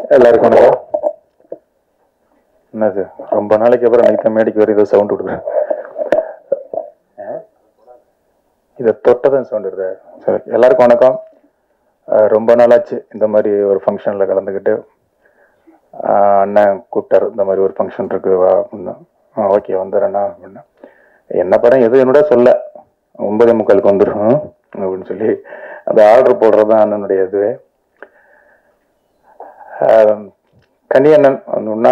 எல்லாருக்கும் வணக்கம் என்னது ரொம்ப நாளைக்கு அப்புறம் நைத்த மேடைக்கு வர ஏதோ சவுண்ட் விடுறேன் இதை தொட்டதான் சவுண்ட் வருது சரி எல்லாருக்கும் வணக்கம் அஹ் ரொம்ப நாளாச்சு இந்த மாதிரி ஒரு ஃபங்க்ஷனில் கலந்துக்கிட்டு அஹ் அண்ணன் கூப்பிட்டாரு இந்த மாதிரி ஒரு ஃபங்க்ஷன் இருக்கு வா அப்படின்னா ஓகே வந்துடுறேண்ணா அப்படின்னா என்ன படம் எதுவும் என்னோட சொல்ல ஒன்பதே முக்காலுக்கு வந்துடும் அப்படின்னு சொல்லி அந்த ஆர்டர் போடுறது தான் அண்ணனுடைய இது ஆஹ் கனியண்ணன் வந்தோம்னா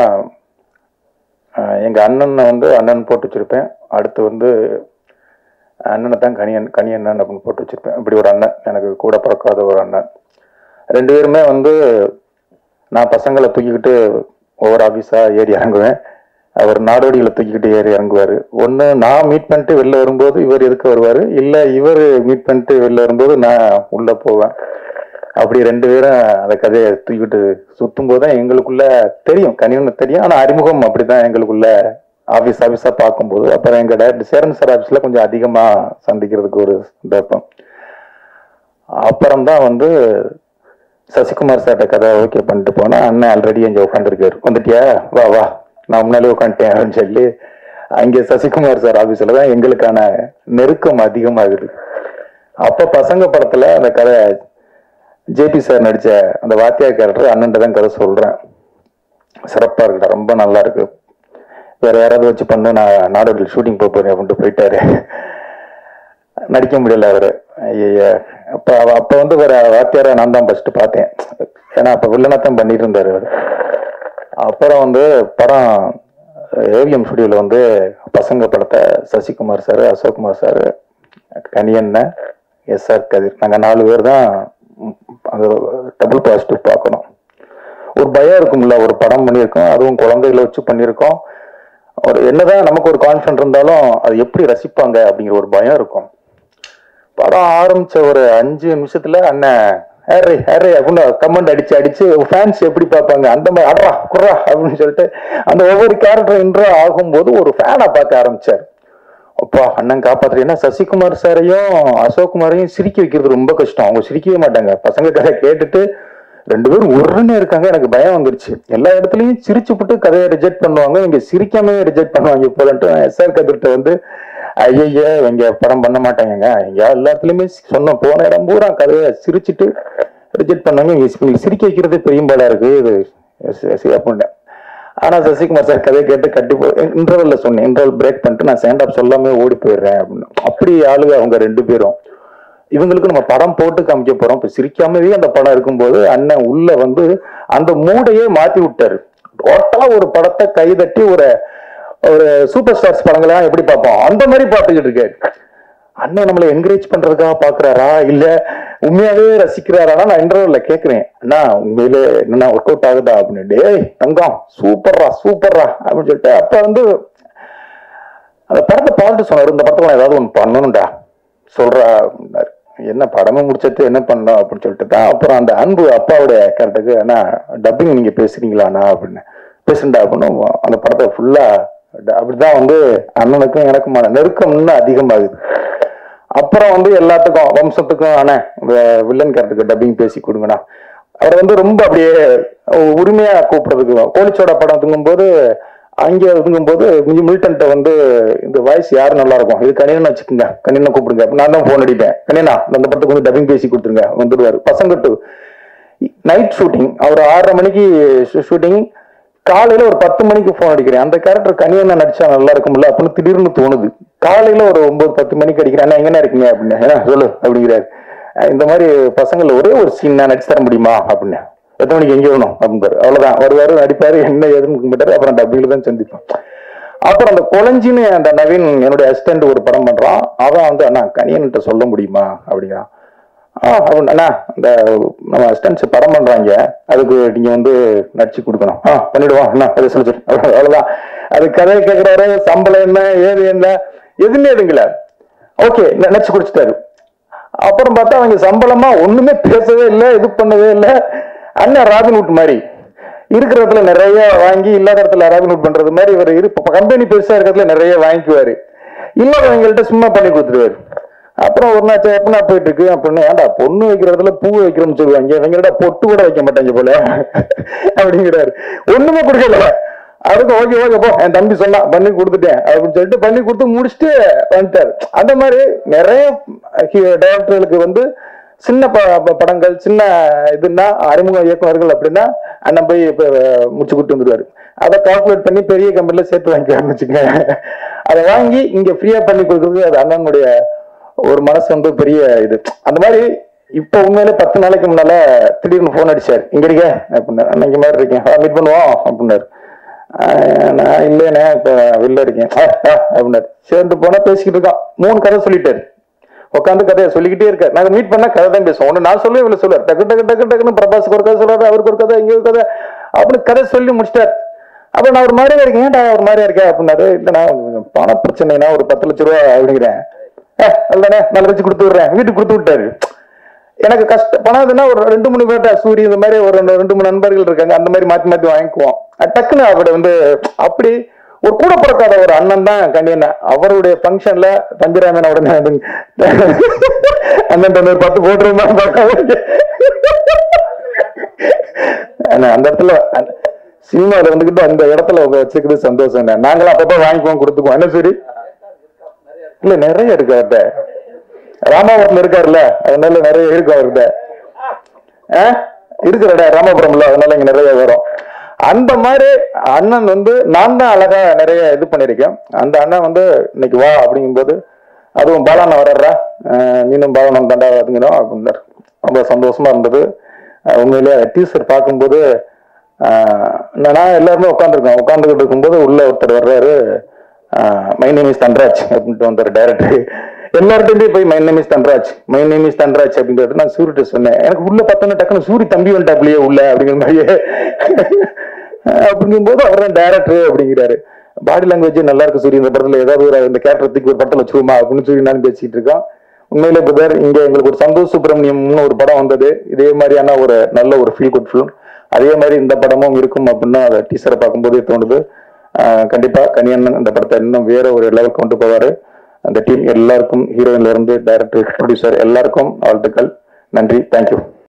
ஆஹ் எங்க அண்ணனை வந்து அண்ணன் போட்டு வச்சிருப்பேன் அடுத்து வந்து அண்ணனை தான் கனியன் கனியண்ணன் அப்படின்னு போட்டு வச்சிருப்பேன் இப்படி ஒரு அண்ணன் எனக்கு கூட பிறக்காத ஒரு அண்ணன் ரெண்டு பேருமே வந்து நான் பசங்களை தூக்கிக்கிட்டு ஒவ்வொரு ஆஃபீஸா ஏறி இறங்குவேன் அவர் நாடோடிகளை தூக்கிக்கிட்டு ஏறி இறங்குவார் ஒன்று நான் மீட் பண்ணிட்டு வெளில வரும்போது இவர் எதுக்கு வருவார் இல்லை இவர் மீட் பண்ணிட்டு வெளில வரும்போது நான் உள்ளே போவேன் அப்படி ரெண்டு பேரும் அந்த கதையை தூக்கிட்டு சுத்தும் போது தான் எங்களுக்குள்ள தெரியும் கனியன்னு தெரியும் ஆனா அறிமுகம் அப்படிதான் எங்களுக்குள்ள ஆபீஸ் ஆபீஸா பார்க்கும்போது அப்புறம் எங்க டேரக்டர் சேரன் சார் ஆபீஸ்ல கொஞ்சம் அதிகமா சந்திக்கிறதுக்கு ஒரு சந்தர்ப்பம் அப்புறம் தான் வந்து சசிகுமார் சார்ட்ட கதை ஓகே பண்ணிட்டு போனா அண்ணன் ஆல்ரெடி அங்கே உட்காந்துருக்காரு வந்துட்டியா வா வா நான் முன்னாலே உட்காந்துட்டேன் அப்படின்னு சொல்லி அங்கே சசிகுமார் சார் ஆபீஸ்ல தான் எங்களுக்கான நெருக்கம் அதிகமாகுது அப்ப பசங்க படத்துல அந்த கதை ஜேபி சார் நடிச்ச அந்த வாத்தியார் கேரக்டர் அண்ணன்ட்ட தான் கதை சொல்றேன் சிறப்பா இருக்குடா ரொம்ப நல்லா இருக்கு வேற யாராவது வச்சு பண்ணு நான் நாடோடியில் ஷூட்டிங் போக போறேன் அப்படின்ட்டு போயிட்டாரு நடிக்க முடியல அவரு ஐய அப்ப அவ- அப்ப வந்து வேற வாத்தியார நான் தான் ஃபர்ஸ்ட் பார்த்தேன் ஏன்னா அப்ப வில்லனா தான் பண்ணிட்டு இருந்தாரு அவரு அப்புறம் வந்து படம் ஏவிஎம் ஸ்டுடியோல வந்து பசங்க படத்தை Sasikumar sir Ashokkumar sir Kaniyannan S R Kathir நாங்க நாலு பேர் தான் ம், அது டபுள் பாசிட்டிவ் பார்க்கணும் ஒரு பயம் இருக்கும்ல ஒரு படம் பண்ணியிருக்கோம் அதுவும் குழந்தைகளை வச்சு பண்ணியிருக்கோம் ஒரு என்னதான் நமக்கு ஒரு கான்ஃபிடன்ட் இருந்தாலும் அது எப்படி ரசிப்பாங்க அப்படிங்கிற ஒரு பயம் இருக்கும் படம் ஆரம்பிச்ச ஒரு அஞ்சு நிமிஷத்துல அண்ணன் ஹேரே ஹேரே அப்படின்னு கமெண்ட் அடிச்சு அடிச்சு ஃபேன்ஸ் எப்படி பார்ப்பாங்க அந்த மாதிரி அட்ரா குர்ரா அப்படின்னு சொல்லிட்டு அந்த ஒவ்வொரு கேரக்டர் இன்ட்ரோ ஆகும்போது ஒரு ஃபேனை பார்க்க ஆரம்பிச்சார் அப்பா அண்ணன் காப்பாத்துற ஏன்னா சசிகுமார் சாரையும் அசோக்குமாரையும் சிரிக்க வைக்கிறது ரொம்ப கஷ்டம் அவங்க சிரிக்கவே மாட்டாங்க பசங்க கதை கேட்டுட்டு ரெண்டு பேரும் உருன்னு இருக்காங்க எனக்கு பயம் வந்துருச்சு எல்லா இடத்துலயும் சிரிச்சுப்புட்டு கதையை ரிஜெக்ட் பண்ணுவாங்க இங்க சிரிக்காம ரிஜெக்ட் பண்ணுவாங்க போலன்ட்டு எஸ்ஆர் கதிர்கிட்ட வந்து ஐயய்ய இவங்க படம் பண்ண மாட்டாங்க இங்க எல்லா இடத்துலயுமே சொன்ன போன இடம் பூரா கதையை சிரிச்சுட்டு ரிஜெக்ட் பண்ணாங்க இங்க சி- சிரிக்க வைக்கிறதே பெரியம்பாடா இருக்கு இது சரி, சரி அப்படின்ட்டேன் ஆனா சசிகுமார் சார் கதையை கேட்டு கட்டி இன்டர்வல்ல சொன்னேன் இன்டர்வல் பிரேக் பண்ணிட்டு நான் ஸ்டாண்ட் அப் சொல்லாம ஓடி போயிடுறேன் அப்படின்னு அப்படி ஆளுங்க அவங்க ரெண்டு பேரும் இவங்களுக்கு நம்ம படம் போட்டு காமிக்க போறோம் இப்ப சிரிக்காமவே அந்த படம் இருக்கும்போது அண்ணன் உள்ள வந்து அந்த மூடையே மாத்தி விட்டாரு டோட்டலா ஒரு படத்தை கைதட்டி ஒரு ஒரு சூப்பர் ஸ்டார்ஸ் படங்கள்லாம் எப்படி பார்ப்போம் அந்த மாதிரி பார்த்துக்கிட்டு இருக்காரு அண்ணன் நம்மளை என்கரேஜ் பண்றதுக்காக பாக்குறாரா இல்ல உண்மையாவே ரசிக்கிறாரா நான் இன்டர்வியூல கேக்குறேன் அண்ணா உண்மையிலே என்ன ஒர்க் அவுட் ஆகுதா அப்படின்னு டேய் தங்கம் சூப்பர்ரா சூப்பர்ரா அப்படின்னு சொல்லிட்டு அப்ப வந்து அந்த படத்தை பார்த்துட்டு சொன்னாரு இந்த படத்தை நான் ஏதாவது ஒன்று பண்ணணும்டா சொல்றா அப்படின்னாரு என்ன படமே முடிச்சது என்ன பண்ணோம் அப்படின்னு சொல்லிட்டு தான் அப்புறம் அந்த அன்பு அப்பாவுடைய கேரக்டருக்கு அண்ணா டப்பிங் நீங்க பேசுறீங்களாண்ணா அப்படின்னு பேசுண்டா அப்படின்னு அந்த படத்தை ஃபுல்லா அப்படிதான் வந்து அண்ணனுக்கும் எனக்குமான நெருக்கம் இன்னும் அதிகமாகுது அப்புறம் வந்து எல்லாத்துக்கும் வம்சத்துக்கும் அண்ணே இந்த வில்லன் கேரக்டருக்கு டப்பிங் பேசி கொடுங்கண்ணா அவர் வந்து ரொம்ப அப்படியே உரிமையா கூப்பிடுறதுக்கு கோலிச்சோட படம் தூங்கும்போது அங்க இதுங்கும்போது மில்டன்ட்ட வந்து இந்த வாய்ஸ் யாரு நல்லா இருக்கும் இது கணினன் வச்சுக்கோங்க கணினனை கூப்பிடுங்க நான் தான் போன் அடிப்பேன் கணினா அந்த படத்துக்கு வந்து டப்பிங் பேசி கொடுத்துருங்க வந்துடுவாரு பசங்கட்டு நைட் ஷூட்டிங் அவர் ஆறரை மணிக்கு ஷூட்டிங் காலையில ஒரு பத்து மணிக்கு ஃபோன் அடிக்கிறேன் அந்த கேரக்டர் கனியண்ணா நடிச்சா நல்லா இருக்கும்ல அப்படின்னு திடீர்னு தோணுது காலையில ஒரு ஒன்பது பத்து மணிக்கு அடிக்கிறேன் அண்ணா எங்கண்ணா இருக்கீங்க அப்படின்னு "ஏண்ணா, சொல்லு அப்படிங்கிறாரு அஹ் இந்த மாதிரி பசங்கள ஒரே ஒரு சீன் நான் நடிச்சு தர முடியுமா அப்படின்னு எத்தனை மணிக்கு எங்க வேணும் அப்படின்பாரு அவ்வளவுதான் வருவாரு நடிப்பாரு என்ன ஏதுன்னு மாட்டாரு அப்புறம் டப்பிங்ல தான் சந்திப்போம் அப்புறம் அந்த கொலைஞ்சின்னு அந்த நவீன் என்னுடைய அசிஸ்டன்ட் ஒரு படம் பண்றான் அவன் வந்து அண்ணா கனியன்கிட்ட சொல்ல முடியுமா அப்படிங்கிறான் ஆ அப்படின்னு அண்ணா இந்த நம்ம அசிஸ்டன்ஸ் படம் பண்றாங்க அதுக்கு நீங்க வந்து நடிச்சு கொடுக்கணும் ஆ பண்ணிடுவோம் அண்ணா அதை சொல்லி சொல்லு. அவ்வளவு- அவ்வளவுதான் அது கதையை கேட்கிறாரு சம்பளம் என்ன ஏது என்ன எதுவுமே எதுங்கள ஓகே நடிச்சு குடிச்சிட்டாரு அப்புறம் பார்த்தா அவங்க சம்பளமா ஒண்ணுமே பேசவே இல்லை இது பண்ணவே இல்லை அண்ணன் ராபின்வுட் மாதிரி இருக்கிற இடத்துல நிறைய வாங்கி இல்லாத இடத்துல ராபின்வுட் பண்றது மாதிரி இவர் இரு கம்பெனி பெருசா இருக்கிறதுல நிறைய வாங்கிக்குவாரு இல்லாதவங்கள்ட்ட சும்மா பண்ணி கொடுத்துருவாரு அப்புறம் ஒரு நாள் சரி, எப்படின்னா போயிட்டு இருக்கு அப்படின்னு ஏன்டா பொண்ணு வைக்கிற இடத்துல பூ வைக்கிறோம்னு சொல்லுவாங்க இவங்கடா பொட்டு கூட வைக்க மாட்டாங்க போல அப்படிங்கிறாரு ஒண்ணுமே கொடுக்கல அதுக்கு ஓகே ஓகே போ என் தம்பி சொன்னான் பண்ணி கொடுத்துட்டேன் அப்படின்னு சொல்லிட்டு பண்ணி கொடுத்து முடிச்சுட்டு வந்துட்டாரு அந்த மாதிரி நிறைய டைரக்டர்களுக்கு வந்து சின்ன ப- ப- படங்கள் சின்ன இதுன்னா அறிமுக இயக்குனர்கள் அப்படின்னா அண்ணன் போய் இப்ப முடிச்சு கொடுத்து வந்துருவாரு அதை கால்குலேட் பண்ணி பெரிய கம்பெனில சேர்த்து வாங்கிக்கலாம்னு வச்சுக்கோங்க அதை வாங்கி இங்க ஃப்ரீயா பண்ணி கொடுக்குறது அது அண்ணனுடைய ஒரு மனசு வந்து பெரிய இது அந்த மாதிரி இப்ப உண்மையிலே பத்து நாளைக்கு முன்னால திடீர்னு போன் அடிச்சாரு இங்க இருக்க அப்படின்னாரு "அண்ணா, இங்க மாதிரி இருக்கேன் மீட் பண்ணுவோம் அப்படின்னாரு "ஆஹ், நான் இல்லைண்ணே இப்ப வெளில இருக்கேன் "ஆ, ஆ," அப்படின்னாரு சேர்ந்து போனா பேசிக்கிட்டு இருக்கான் மூணு கதை சொல்லிட்டாரு உட்காந்து கதையை சொல்லிக்கிட்டே இருக்காரு நாங்க மீட் பண்ணா கதை தான் பேசுவோம் ஒண்ணு நான் சொல்லுவேன் இவ்வளவு சொல்லுவார் டக்கு டக்கு டக்கு டக்குன்னு பிரபாஸுக்கு ஒரு கதை சொல்றாரு அவருக்கு ஒரு கதை இங்க ஒரு கதை அப்படின்னு கதை சொல்லி முடிச்சிட்டாரு அப்ப நான் ஒரு மாதிரியா இருக்கேன் ஏன்டா ஒரு மாதிரியா இருக்கேன் அப்படின்னாரு இல்லைண்ணா கொஞ்சம் பண பிரச்சனைனா ஒரு பத்து லட்ச ரூபா அப்படிங்கிறேன் ஏ இல்லைண்ணே நான் வச்சு கொடுத்து விடுறேன் வீட்டுக்கு கொடுத்து விட்டாரு எனக்கு கஷ்ட பணம் இதுன்னா ஒரு ரெண்டு மூணு பேர்ட்ட சூரி இந்த மாதிரி ஒரு ரெண்டு- ரெண்டு மூணு நண்பர்கள் இருக்காங்க அந்த மாதிரி மாத்தி மாத்தி வாங்கிக்குவோம் அஹ் டக்குன்னு அவரை வந்து அப்படி ஒரு கூட பிறக்காத ஒரு அண்ணன் தான் கண்டியன் அவருடைய ஃபங்க்ஷன்ல தம்பிராமன் உடனே வந்து அண்ணன் ஒரு பத்து போட்டுருந்தா அந்த இடத்துல சினிமாவில் வந்துகிட்டு அந்த இடத்துல உங்க வச்சுக்கிறது சந்தோஷம் நாங்களும் அப்பப்போ வாங்கிக்குவோம் கொடுத்துக்குவோம் என்ன சரி இல்ல நிறைய இருக்கு அவர்கிட்ட ராமாவரத்துல இருக்காருல்ல அதனால நிறைய இருக்கு அவர்கிட்ட ஆ? இருக்கிறடா ராமபுரம்ல அதனால இங்க நிறைய வரும் அந்த மாதிரி அண்ணன் வந்து நான் தான் அழகா நிறைய இது பண்ணிருக்கேன் அந்த அண்ணன் வந்து இன்னைக்கு வா அப்படிங்கும்போது அதுவும் பாலாண்ணா வர்றா நீனும் பாலனும் தாண்டா அதுங்கணும் அப்படின்னாரு ரொம்ப சந்தோஷமா இருந்தது அஹ் உண்மையிலேயே டீசர் பார்க்கும்போது ஆஹ் நான் எல்லாருமே உட்காந்துருக்கோம் உட்காந்துக்கிட்டு இருக்கும்போது உள்ள ஒருத்தர் வர்றாரு மை நேம் இஸ் தன்ராஜ் அப்படின்ட்டு வந்தார் டைரக்டர் எல்லார்ட்டையும் போய் my name is Dhanraj my name is Dhanraj அப்படின்றது நான் சூரிட்ட சொன்னேன் எனக்கு உள்ள பார்த்தோன்னா டக்குன்னு சூரி தம்பி வந்துட்டாப்லையே உள்ள அப்படிங்கிற மாதிரியே அப்படிங்கும்போது அவர் தான் டேரக்டர் அப்படிங்கிறாரு பாடி லாங்குவேஜ் நல்லா இருக்கு சூரி இந்த படத்துல ஏதாவது ஒரு இந்த கேரக்டர் தூக்கி ஒரு படத்துல வச்சுருமா அப்படின்னு சொல்லி நான் பேசிட்டு இருக்கோம் உண்மையிலே பிரதர் இங்க எங்களுக்கு ஒரு சந்தோஷ் சுப்பிரமணியம்னு ஒரு படம் வந்தது இதே மாதிரியான ஒரு நல்ல ஒரு ஃபீல் குட் ஃபிலிம் அதே மாதிரி இந்த படமும் இருக்கும் அப்படின்னு அதை டீசரை பார்க்கும்போதே தோணுது ஆஹ் கண்டிப்பா கனியண்ணன் இந்த படத்தை இன்னும் வேற ஒரு லெவல் கொண்டு போவாரு அந்த டீம் எல்லாருக்கும் ஹீரோயின்ல இருந்து டைரக்டர் ப்ரொடியூசர் எல்லாருக்கும் வாழ்த்துக்கள் நன்றி தேங்க்யூ